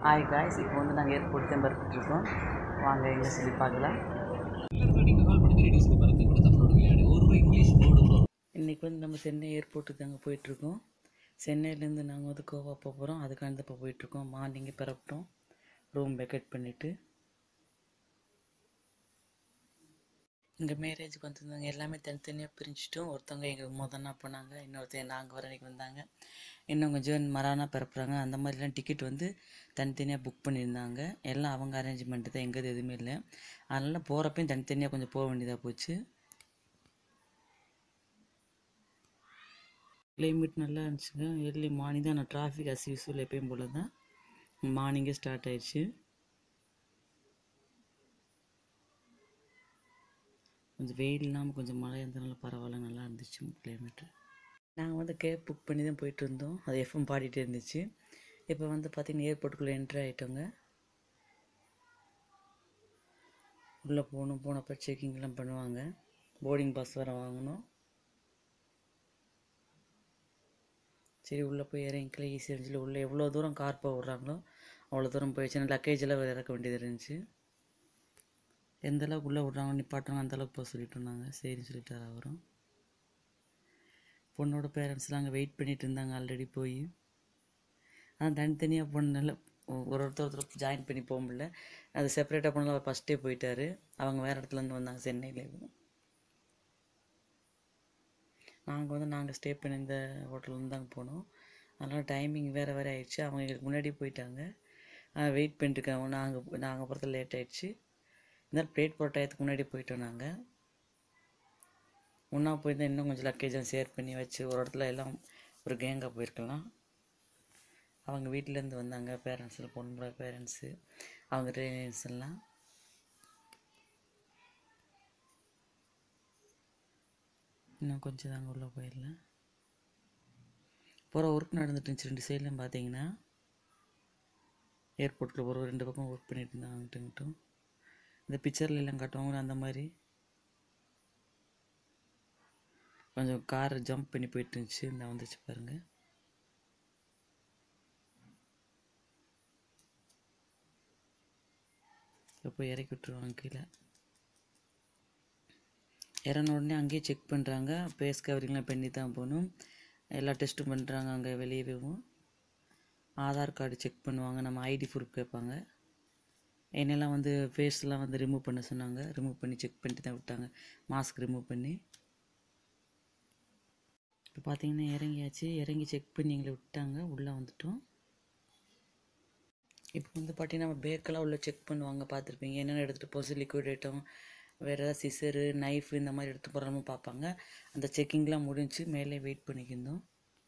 Hi guys இப்போ வந்து நாங்கள் ஏர்போர்ட் தான் பரப்பிட்டுருக்கோம் வாங்க எங்கே சொல்லி பார்க்கலாம் இன்றைக்கி வந்து நம்ம சென்னை ஏர்போர்ட்டுக்கு தாங்க போயிட்டுருக்கோம் சென்னையிலேருந்து நாங்கள் வந்து கோவா போக போகிறோம் அதுக்காண்டி இப்போ போயிட்டுருக்கோம் மார்னிங்கே பரப்பிட்டோம் ரூம் வெக்கேட் பண்ணிவிட்டு இங்கே மேரேஜுக்கு வந்திருந்தாங்க எல்லாமே தனித்தனியாக பிரிஞ்சுட்டோம் ஒருத்தவங்க எங்களுக்கு முதன்னா போனாங்க இன்னொருத்தர் நாங்கள் வர அன்றைக்கி வந்தாங்க இன்னும் கொஞ்சம் மரானா பிறப்புறாங்க அந்த மாதிரிலாம் டிக்கெட் வந்து தனித்தனியாக புக் பண்ணியிருந்தாங்க எல்லாம் அவங்க அரேஞ்ச்மெண்ட்டு தான் எங்கேது எதுவுமே இல்லை அதனால் போகிறப்பையும் தனித்தனியாக கொஞ்சம் போக வேண்டியதாக போச்சு கிளைமேட் நல்லா இருந்துச்சுங்க ஏர்லி மார்னிங் தான் நான் டிராஃபிக் அஸ் யூஸ்வல் எப்பயும் போல தான் மார்னிங்கே ஸ்டார்ட் ஆயிடுச்சு கொஞ்சம் வெயில் இல்லாமல் கொஞ்சம் மழை இருந்தனால பரவாயில்ல நல்லா இருந்துச்சு கிளைமேட்டு நாங்கள் வந்து கேப் புக் பண்ணி தான் போயிட்டு இருந்தோம் அது எஃப்எம் பாடிட்டே இருந்துச்சு இப்போ வந்து பார்த்திங்கன்னா ஏர்போர்ட்டுக்குள்ளே என்ட்ரு ஆகிட்டோங்க உள்ளே போகணும் போனப்போ செக்கிங்லாம் பண்ணுவாங்க போர்டிங் பாஸ் வேறு வாங்கணும் சரி உள்ளே போய் இறங்கிக்கல ஈஸியாக இருந்துச்சு உள்ளே எவ்வளோ தூரம் கார் போக விட்றாங்களோ அவ்வளோ தூரம் போயிடுச்சு லக்கேஜ் எல்லாம் வேறு இறக்க வேண்டியது இருந்துச்சு எந்த அளவுக்கு உள்ளே விட்றாங்க நிப்பாட்டுறாங்க அந்த அளவுக்கு போக சொல்லிட்டு இருந்தாங்க சரின்னு சொல்லிட்டார் அவரும் பொண்ணோட பேரண்ட்ஸ்லாம் அங்கே வெயிட் பண்ணிட்டு இருந்தாங்க ஆல்ரெடி போய் ஆனால் தனித்தனியாக பொண்ணுனால ஒரு ஒருத்தர் ஒருத்தர் ஜாயின் பண்ணி போக முடியல அது செப்பரேட்டாக போனாலும் அவர் ஃபஸ்ட்டே போயிட்டார் அவங்க வேறு இடத்துலேருந்து வந்தாங்க சென்னையில் நாங்கள் வந்து நாங்கள் ஸ்டே பண்ண இந்த ஹோட்டலில் தாங்க போனோம் அதனால் டைமிங் வேறு வேறு ஆயிடுச்சு அவங்க எங்களுக்கு முன்னாடி போயிட்டாங்க வெயிட் பண்ணிட்டுருக்காங்க நாங்கள் நாங்கள் போகிறது லேட் ஆயிடுச்சு இருந்தாலும் பிளேட் போட்ட டயத்துக்கு முன்னாடி போயிட்டோம் நாங்கள் ஒன்றா போயிருந்தால் இன்னும் கொஞ்சம் லக்கேஜெலாம் ஷேர் பண்ணி வச்சு ஒரு இடத்துல எல்லாம் ஒரு கேங்காக போயிருக்கலாம் அவங்க வீட்டிலேருந்து வந்தாங்க பேரண்ட்ஸில் பொண்ணோட பேரண்ட்ஸு அவங்க ரிலேஷன்ஸ் எல்லாம் இன்னும் கொஞ்சம் தாங்க உள்ளே போயிடலாம் போகிற ஒர்க் நடந்துட்டு இருந்துச்சு ரெண்டு சைட்லையும் பார்த்தீங்கன்னா ஏர்போர்ட்டில் ஒரு ரெண்டு பக்கம் ஒர்க் பண்ணிட்டு இருந்தாங்க அங்கிட்டும் இங்கிட்டும் இந்த பிக்சர்ல எல்லாம் காட்டுவாங்க அந்த மாதிரி கொஞ்சம் கார் ஜம்ப் பண்ணி போயிட்டு இருந்துச்சு இந்த வந்துச்சு பாருங்க இப்போ இறக்கி விட்டுருவாங்க கீழே இறங்கின உடனே அங்கேயே செக் பண்ணுறாங்க ஃபேஸ் கவரிங்லாம் பண்ணி தான் போகணும் எல்லா டெஸ்ட்டும் பண்ணுறாங்க அங்கே வெளியவேவும் ஆதார் கார்டு செக் பண்ணுவாங்க நம்ம ஐடி ப்ரூஃப் கேட்பாங்க என்னெல்லாம் வந்து ஃபேஸ்லாம் வந்து ரிமூவ் பண்ண சொன்னாங்க ரிமூவ் பண்ணி செக் பண்ணிட்டு தான் விட்டாங்க மாஸ்க் ரிமூவ் பண்ணி இப்போ பார்த்தீங்கன்னா இறங்கியாச்சு இறங்கி செக் பண்ணி எங்களை விட்டாங்க உள்ளே வந்துட்டோம் இப்போ வந்து பார்த்தீங்கன்னா நம்ம பேக்கெல்லாம் உள்ளே செக் பண்ணுவாங்க பார்த்துருப்பீங்க என்னென்ன எடுத்துகிட்டு போச்சு லிக்விட் ஐட்டம் வேறு ஏதாவது சிசரு நைஃப் இந்த மாதிரி எடுத்து போகிறோமோ பார்ப்பாங்க அந்த செக்கிங்லாம் முடிஞ்சு மேலே வெயிட் பண்ணிக்கிருந்தோம்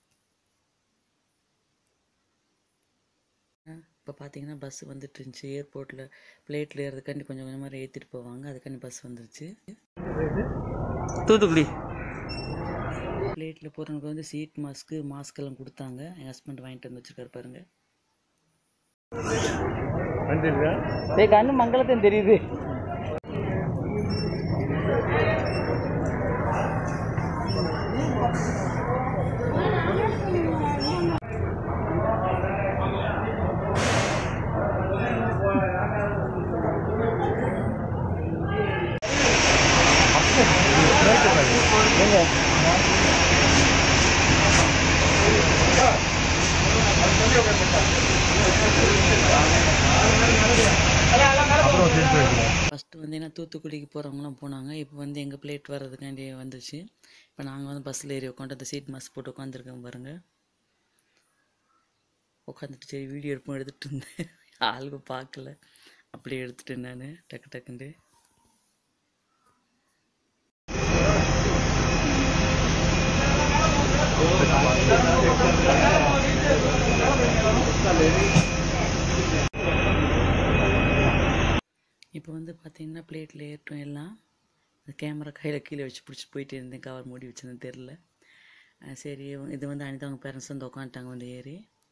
இப்போ பார்த்தீங்கன்னா பஸ் வந்துட்டு இருந்துச்சு ஏர்போர்ட்டில் பிளேட்டில் ஏறதுக்காண்டி கொஞ்சம் கொஞ்சமாக ஏற்றிட்டு போவாங்க அதுக்காண்டி பஸ் வந்துருச்சு தூத்துக்குடி பிளேட்டில் போகிறவங்களுக்கு வந்து சீட் மாஸ்க்கு மாஸ்க் எல்லாம் கொடுத்தாங்க என் ஹஸ்பண்ட் வாங்கிட்டு வந்து வச்சுருக்காரு பாருங்க ஏய் கண்ணு மங்களத்தையும் தெரியுது ஃபஸ்ட்டு வந்து என்ன தூத்துக்குடிக்கு போகிறவங்களாம் போனாங்க இப்போ வந்து எங்கள் பிளேட் வர்றதுக்காண்டி வந்துச்சு இப்போ நாங்கள் வந்து பஸ்ஸில் ஏறி உட்காந்து அந்த சீட் மாஸ்க் போட்டு உட்காந்துருக்கோம் பாருங்க உட்காந்துட்டு சரி வீடியோ எடுப்போம் எடுத்துகிட்டு இருந்தேன் ஆளுக்கு பார்க்கல அப்படியே எடுத்துட்டேன் நான் டக்கு டக்குன்ட்டு இப்போ வந்து பார்த்தீங்கன்னா பிளேட்டில் ஏற்றோம் எல்லாம் அந்த கேமரா கையில் கீழே வச்சு பிடிச்சி போயிட்டே இருந்தேன் கவர் மூடி வச்சிருந்தேன் தெரில சரி இது வந்து அனிதா அவங்க பேரண்ட்ஸ் வந்து உட்காந்துட்டாங்க வந்து ஏறி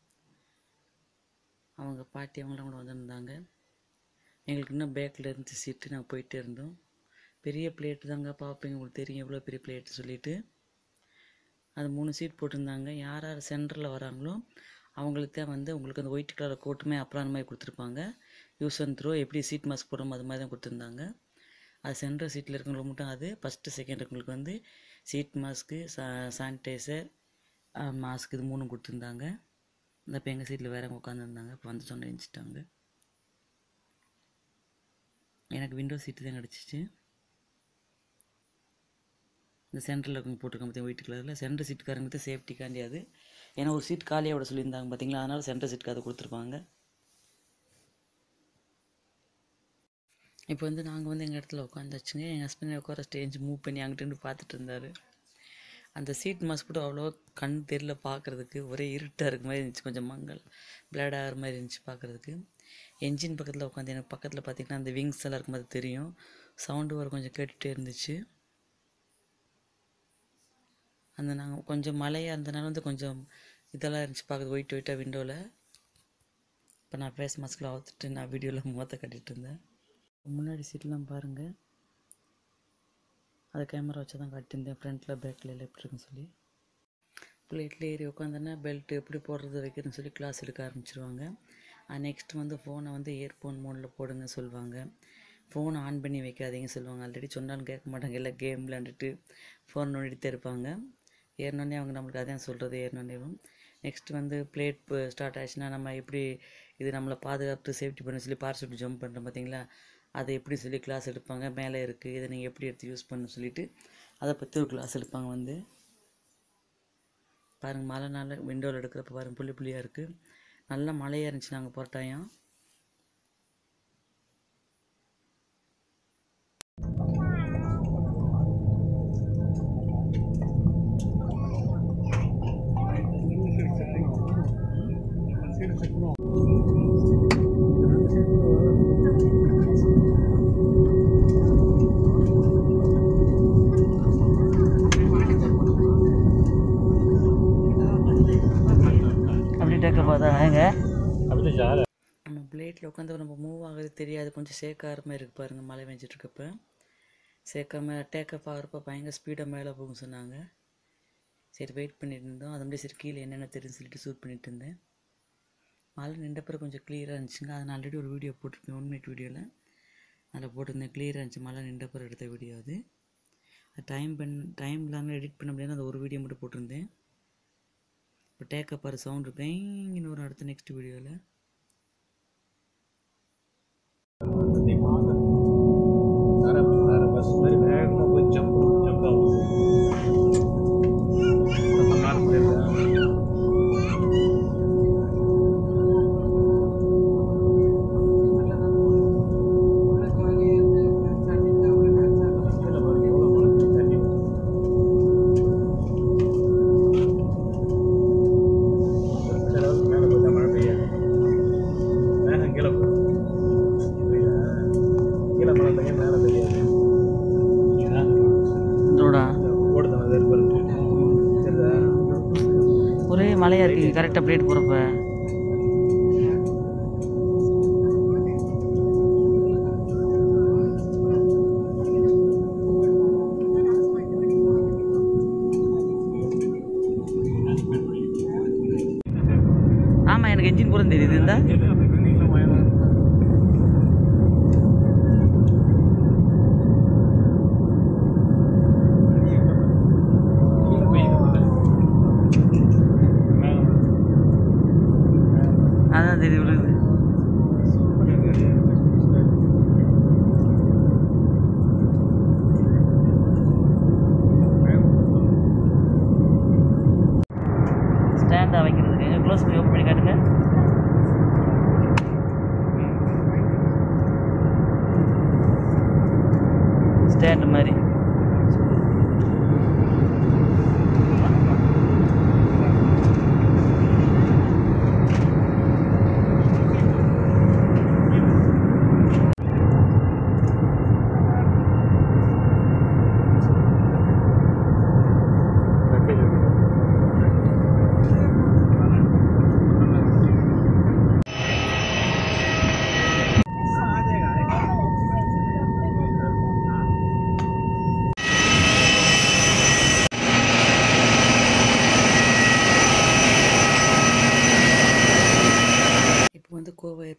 அவங்க பாட்டி அவங்களாம் கூட வந்துருந்தாங்க எங்களுக்கு இன்னும் பேக்கில் இருந்துச்சு சீட்டு நாங்கள் போயிட்டே இருந்தோம் பெரிய பிளேட்டு தாங்க பார்ப்பீங்க உங்களுக்கு தெரியும் எவ்வளோ பெரிய பிளேட்டு சொல்லிட்டு அது மூணு சீட் போட்டிருந்தாங்க யார் யார் சென்டரில் வராங்களோ அவங்களுக்கு தான் வந்து உங்களுக்கு அந்த ஒயிட் கலர் கோட்டுமே அப்ளான் மாதிரி கொடுத்துருப்பாங்க யூஸ் அண்ட் த்ரோ எப்படி சீட் மாஸ்க் போடுறோமோ அது மாதிரி தான் கொடுத்துருந்தாங்க அது சென்ட்ரல் சீட்டில் இருக்கவங்களுக்கு மட்டும் அது ஃபஸ்ட்டு செகண்ட் இருக்கவங்களுக்கு வந்து சீட் மாஸ்க்கு சா சானிடைசர் மாஸ்க் இது மூணும் கொடுத்துருந்தாங்க இந்த இப்போ எங்கள் சீட்டில் வேறவங்க உட்காந்துருந்தாங்க இப்போ வந்து சொன்ன எழுந்துட்டாங்க எனக்கு விண்டோ சீட்டு தான் கிடச்சிச்சு இந்த சென்டரில் இருக்கவங்க போட்டிருக்காங்க பார்த்தீங்க ஒயிட் கலரில் சென்டர் சீட்டுக்காரங்க தான் சேஃப்டிக்காண்டி அது ஏன்னா ஒரு சீட் காலியாக விட சொல்லியிருந்தாங்க பார்த்தீங்களா அதனால் சென்டர் சீட்டுக்கு அதை கொடுத்துருப்பாங்க இப்போ வந்து நாங்கள் வந்து எங்கள் இடத்துல உட்காந்தாச்சுங்க எங்கள் ஹஸ்பண்ட் உட்கார ஸ்டேஜ் மூவ் பண்ணி அங்கிட்டு பார்த்துட்டு இருந்தார் அந்த சீட் மாஸ்க் கூட அவ்வளோ கண் தெரியல பார்க்குறதுக்கு ஒரே இருட்டாக இருக்க மாதிரி இருந்துச்சு கொஞ்சம் மங்கள் பிளட் ஆகிற மாதிரி இருந்துச்சு பார்க்குறதுக்கு என்ஜின் பக்கத்தில் உட்காந்து எனக்கு பக்கத்தில் பார்த்தீங்கன்னா அந்த விங்ஸ் எல்லாம் இருக்கும்போது தெரியும் சவுண்டு வர கொஞ்சம் கேட்டுகிட்டே இருந்துச்சு அந்த நாங்கள் கொஞ்சம் மழையாக இருந்தனால வந்து கொஞ்சம் இதெல்லாம் இருந்துச்சு பார்க்குறது ஒயிட் ஒயிட்டாக விண்டோவில் இப்போ நான் ஃபேஸ் மாஸ்கில் அவுத்துட்டு நான் வீடியோவில் முகத்தை கட்டிகிட்டு இருந்தேன் முன்னாடி சீட்லாம் பாருங்கள் அதை கேமரா வச்சு தான் காட்டியிருந்தேன் ஃப்ரண்ட்டில் பேக்கில் எல்லாம் எப்படி இருக்குன்னு சொல்லி பிளேட்டில் ஏறி உட்காந்தோன்னா பெல்ட் எப்படி போடுறது வைக்கிறதுன்னு சொல்லி கிளாஸ் எடுக்க ஆரம்பிச்சிருவாங்க நெக்ஸ்ட் வந்து ஃபோனை வந்து இயர்ஃபோன் மோடில் போடுங்க சொல்லுவாங்க ஃபோனை ஆன் பண்ணி வைக்காதீங்க சொல்லுவாங்க ஆல்ரெடி சொன்னாலும் கேட்க மாட்டாங்க எல்லாம் கேம் விளாண்டுட்டு ஃபோன் நோண்டிகிட்டே இருப்பாங்க ஏறினோடனே அவங்க நம்மளுக்கு அதான் சொல்கிறது ஏறினோடனேவும் நெக்ஸ்ட் வந்து பிளேட் ஸ்டார்ட் ஆச்சுன்னா நம்ம எப்படி இது நம்மளை பாதுகாப்பு சேஃப்டி பண்ண சொல்லி பார்சல் ஜம்ப் பண்ணுறோம் பார்த்தீங்களா அதை எப்படி சொல்லி கிளாஸ் எடுப்பாங்க மேலே இருக்குது இதை நீங்கள் எப்படி எடுத்து யூஸ் பண்ணு சொல்லிட்டு அதை பற்றி ஒரு கிளாஸ் எடுப்பாங்க வந்து பாருங்கள் மழை நாள் விண்டோவில் எடுக்கிறப்ப பாருங்கள் புள்ளி புள்ளியாக இருக்குது நல்லா மழையாக இருந்துச்சு நாங்கள் போகிற டைம் அப்படி டேக்க பார்த்தா ஏங்க நம்ம பிளேட்டில் உட்காந்து நம்ம மூவ் ஆகுறது தெரியாது கொஞ்சம் சேக்கார மாதிரி இருக்கு பாருங்க மழை பெஞ்சிட்டு இருக்கப்ப சேர்க்காம டேக்கப் ஆகிறப்ப பயங்கர ஸ்பீடாக மேலே போகும் சொன்னாங்க சரி வெயிட் பண்ணிட்டு இருந்தோம் அது அப்படியே சரி கீழே என்னென்ன தெரியும்னு சொல்லிட்டு ஷூட் பண்ணிட்டு இருந்தேன் மழை நின்ற பிறகு கொஞ்சம் கிளியராக இருந்துச்சுங்க அதை நான் ஆல்ரெடி ஒரு வீடியோ போட்டிருக்கேன் ஒன் மினிட் வீடியோவில் அதில் போட்டிருந்தேன் கிளியராக இருந்துச்சு மழை நின்ற பிறகு எடுத்த வீடியோ அது டைம் பண் டைம் இல்லாமல் எடிட் பண்ண முடியாது அந்த ஒரு வீடியோ மட்டும் போட்டிருந்தேன் இப்போ டேக்கப் பாரு சவுண்ட் இங்கன்னு ஒரு அடுத்த நெக்ஸ்ட் வீடியோவில் பஸ் மாதிரி வேகமாக போய் ஜம்ப் ஜம்ப் ஆகும் அந்த மாதிரி போயிருந்தேன் கீழே பாருங்க எவ்வளோ மழை தண்ணி வருது. குறிப்பிட்ட அளவுக்கு மேலே போயிட்டா மழை பெய்யாது மேகம் கீழே போகும் புரியுதா? கீழே மழை பெய்யும் மேலே பெய்யாது இதுதான் இதோடா ஓடுதல் அது இருக்கு தெரியுதா ஒரே மழையாக இருக்குது கரெக்டாக பிளேட் போகிறப்ப ஆமாம் எனக்கு என்ஜின் பூரம் தெரியுது இந்த எது அப்படி பில்டிங்லாம் மழை கீழே பெய்யுது மழை மேலே அதான் தெரியுது விழுது ஸ்டாண்டாக வைக்கிறதுக்கு எங்கள் க்ளோஸ் பண்ணி ஓப்பன் பண்ணி காட்டுங்க ஸ்டாண்டு மாதிரி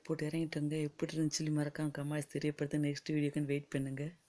போட்டு இறங்கிட்டோங்க எப்படி இருந்துச்சு சொல்லி மறக்காம கமாஸ் தெரியப்படுத்த நெக்ஸ்ட் வீடியோக்குன்னு வெயிட் பண்ணுங்கள்